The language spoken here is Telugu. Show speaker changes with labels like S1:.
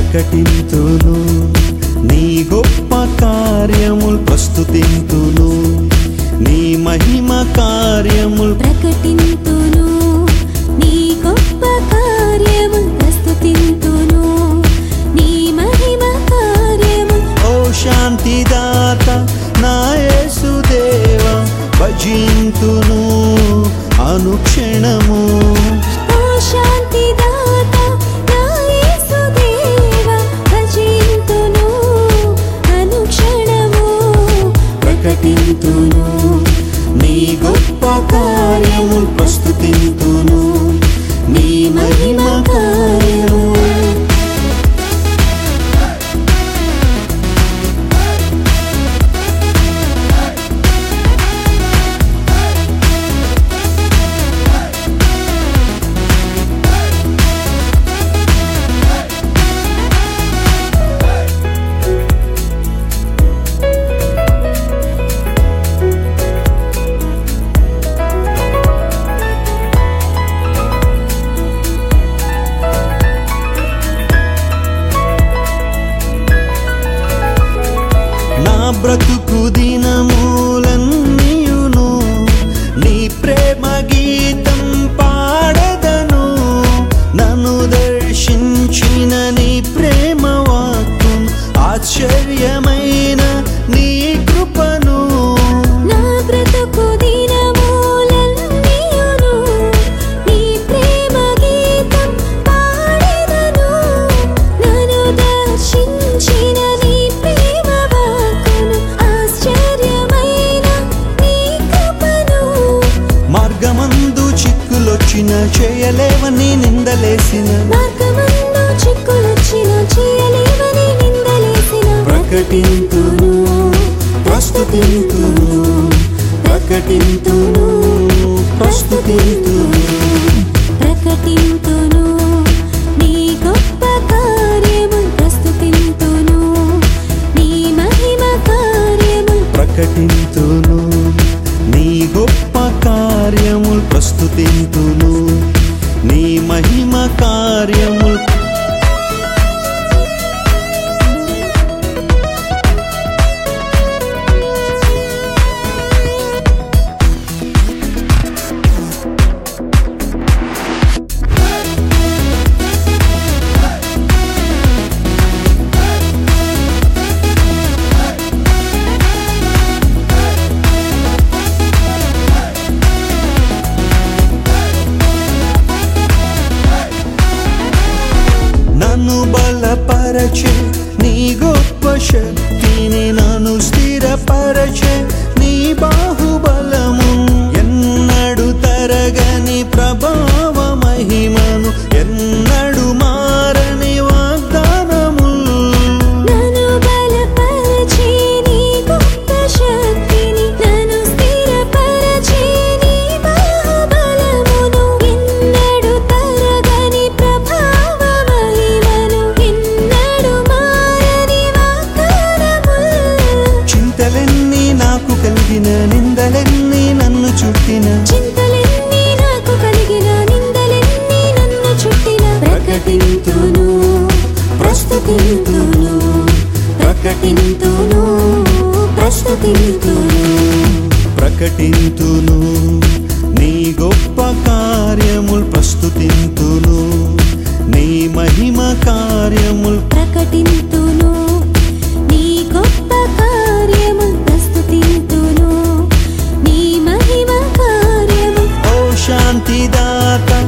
S1: ప్రకటింతును నీ గొప్ప కార్యముల్ ప్రస్తుతింతును నీ మహిమ కార్యముల్
S2: ప్రకటింతును నీ గొప్ప కార్యము ప్రస్తుతింతును నీ మహిమ కార్యము
S1: ఓ శాంతిదాత నా యేసుదేవ భజింతును అనుక్షణము
S2: ఓ శాంతిదాత నా యేసుదేవ భజింతును అనుక్షణము
S1: ప్రకటింతును నీ గొప్ప కార్యముల్ ప్రస్తుతింతును నీ మహిమ కార్యము నా బ్రతుకు దినమూలన్నీయును నీ ప్రేమ గీతం పాడదను నన్ను దర్శించిన నీ ప్రేమ వాక్కును ఆశ్చర్యమైన నీ కృపను
S2: నా బ్రతుకు దినమూలన్నీయును నీ ప్రేమ గీతం పాడెదను నన్ను దర్శించిన నీ ప్రేమ వాక్కును ఆశ్చర్యమైన నీ కృపను
S1: మార్గమందు చిక్కులొచ్చిన చేయలేవని నిందలేసిన
S2: మార్గమందు చిక్కులొచ్చిన చేయలేవని నిందలేసిన
S1: ప్రకటింతును ప్రస్తుతింతును ప్రకటింతును ప్రస్తుతింతును
S2: ప్రకటింతును నీ గొప్ప కార్యము ప్రస్తుతింతును నీ మహిమ కార్యము
S1: ప్రకటింతును నీ గొప్ప కార్యముల్ ప్రస్తుతింతును నీ మహిమ కార్యముల్ నన్ను బలపరచే నీ గొప్ప శక్తిని నన్ను స్థిరపరచే నీ బాహుబలము ఎన్నడు తరగని ప్రభావ మహిమను ఎన్నడు మారని వాగ్దానము
S2: నన్ను బలపరచే నీ గొప్ప శక్తిని నన్ను స్థిరపరచే నీ బాహుబలమును ఎన్నడు తరగని ప్రభావ మహిమను ఎన్నడు మారని వాగ్దానము
S1: చింతలెన్ని నాకు కలిగిన నిందలెన్ని నన్ను చుట్టిన
S2: చింతలెన్ని నాకు కలిగిన నిందలెన్ని నన్ను చుట్టిన
S1: ప్రకటింతును ప్రస్తుతింతును ప్రకటింతును ప్రస్తుతింతును ప్రకటింతును నీ గొప్ప కార్యముల్ ప్రస్తుతింతును నీ మహిమ కార్యముల్
S2: ప్రకటింతును నీ గొప్ప కార్యము ప్రస్తుతింతును నీ మహిమ కార్యము
S1: ఓ శాంతిదాత